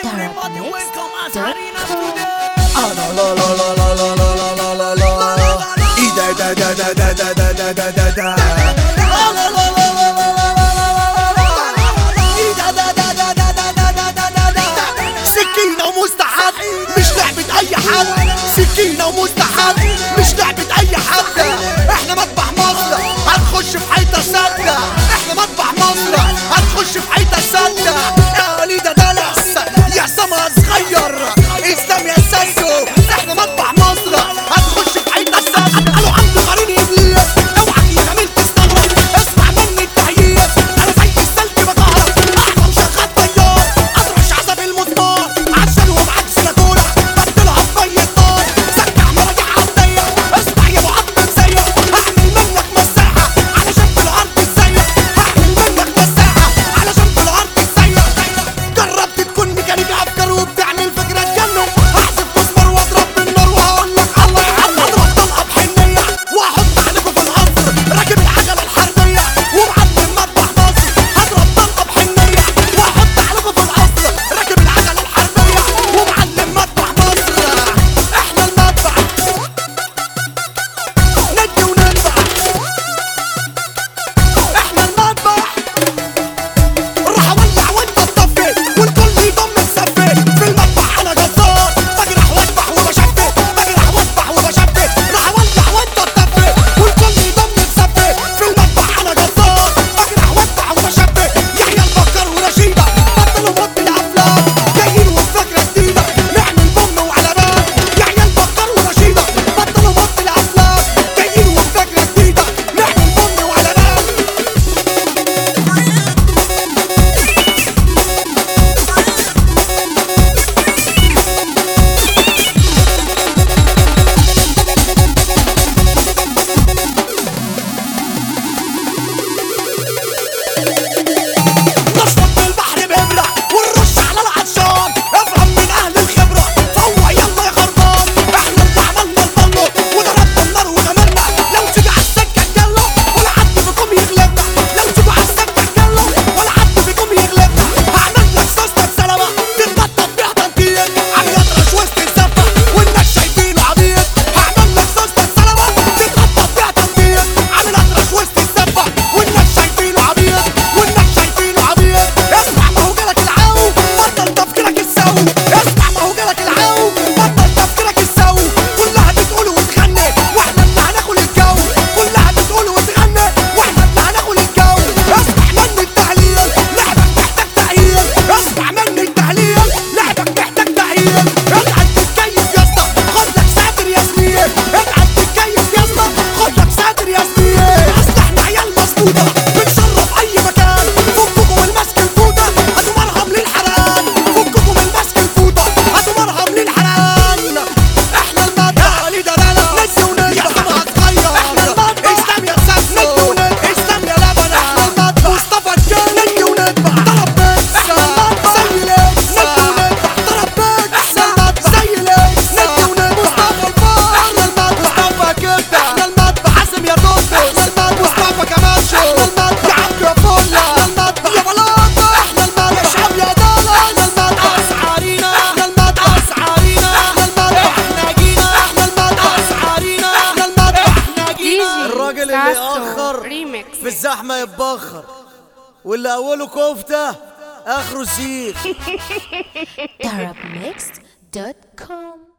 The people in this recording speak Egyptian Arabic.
everybody welcome as Arena Ah, la la la la la la la la la la la I da da da da da da da da da da da Ah, la la la la la la la la la la la I da da da da da da da da da da da سكينة ومستحب مش لعبة أي حد سكينة ومستحب مش لعبة أي حد احنا مذبح مصر هنخش في حيطة سادة احنا مذبح مصر هنخش في حيطة سادة يا وليدة دلس يا سما صغير اسلام يا ساسو احنا مذبح مصر هنخش في حيطة سادة قالوا عنده قرين ابليس اوعى يا جميل تستغرب اسمع مني التهييس انا زي السلك بطهرك احنا مشغل طيار اطرش عصب المسمار عشان ومعاك سناتورة بدلها بمية نار سكع مراجع عرضية اسمع يا معطل سيء هعمل منك مساحة علشان في الارض تسيح هعمل منك مساحة علشان في الارض تسيح جربت تكون ميكانيكي افكار وبتعمل فكرة تجنن هحذف مسمار واضرب بالنار وهقول لك الله يعلم اضرب طلقة بحنية واحط عليكم في القصر راكب العجلة الحربية ومعلم مذبح مصر هضرب طلقة بحنية واحط عليكم في القصر راكب العجلة الحربية ومعلم مذبح مصر احنا المذبح ندي وندفع احنا المذبح راح اولع وانت تطفي والكل يضم السفه في المذبح انا جزار بجرح واذبح وبشفي بجرح واذبح وبشفي راح اولع وانت تطفي والكل يضم السفه في المذبح انا جزار بجرح واذبح وبشفي يحيى البكر ورشيده بطلوا موت الافلام جايين وبفكره جديده نعمل بوم وعلامات يحيى البكر ورشيده بطلوا موت الافلام جايين وبفكره جديده نعمل بوم وعلامات نشفط في البحر بإبرة ونرش على العطشان افهم من أهل الخبرة فهو يلا يا خربان احنا اللي عملنا البلو وضربنا النار ونمرنا لو تيجي على السكة تجلو ولا حد فيكم يغلبنا لو تيجوا على السكة تجلو ولا حد فيكم يغلبنا هعمل لك سوستة بسلامة تتنطط بيها تنطيط عم يطرش وسط الزفة والناس شايفينه عبيط هعمل لك سوستة بسلامة تتنطط بيها تنطيط عم يطرش وسط الزفة والناس شايفينه عبيط والناس شايفينه عبيط اسمع ما هو جالك العو بطل تفكيرك السو اسمع ما هو جالك العو بطل تفكيرك السو كلها بتقول وتغني واحنا اللي هناكل الجو كلها بتقول وتغني واحنا اللي هناكل الجو اسمع مني التهليل لعبك محتاج تأهيل اسمع مني التهليل لعبك محتاج تأهيل اقعد تتكيف يا اسطى خد لك ساتر يا سنين اقعد تتكيف يا اسطى خد لك ساتر يا سنين اصل احنا عيال مظبوطه بنشرف اي مكان فككم من مسك الفوطه هاتوا مرهم للحرقان فككم من مسك الفوطه هاتوا مرهم للحرقان احنا المادة وليد لالا نسي ونلبى يا سما صغير احنا المادة اسلام يا ساسو نسي ونلبى اسلام يا لبن احنا المادة مصطفى الجان نسي ونلبى ضرب بيتزا زي ليكس نسي ونلبى ضرب بيتزا زي ليكس نسي ونلبى مصطفى الفار احنا المادة مصطفى كبدة احنا المادة حازم يا دوس احنا المادة مصطفى كماشو احنا المادة يا عبد يا فولا احنا المادة يا بلاطة احنا المادة يا شعب يا دالا احنا المادة اسعارينا احنا المادة اسعارينا احنا المادة احنا جينا احنا المادة اسعارينا احنا المادة احنا جينا الراجل اللي يأخر ريميكس في الزحمة يتبخر واللي أوله كفتة آخره سيخ Arabmixed.com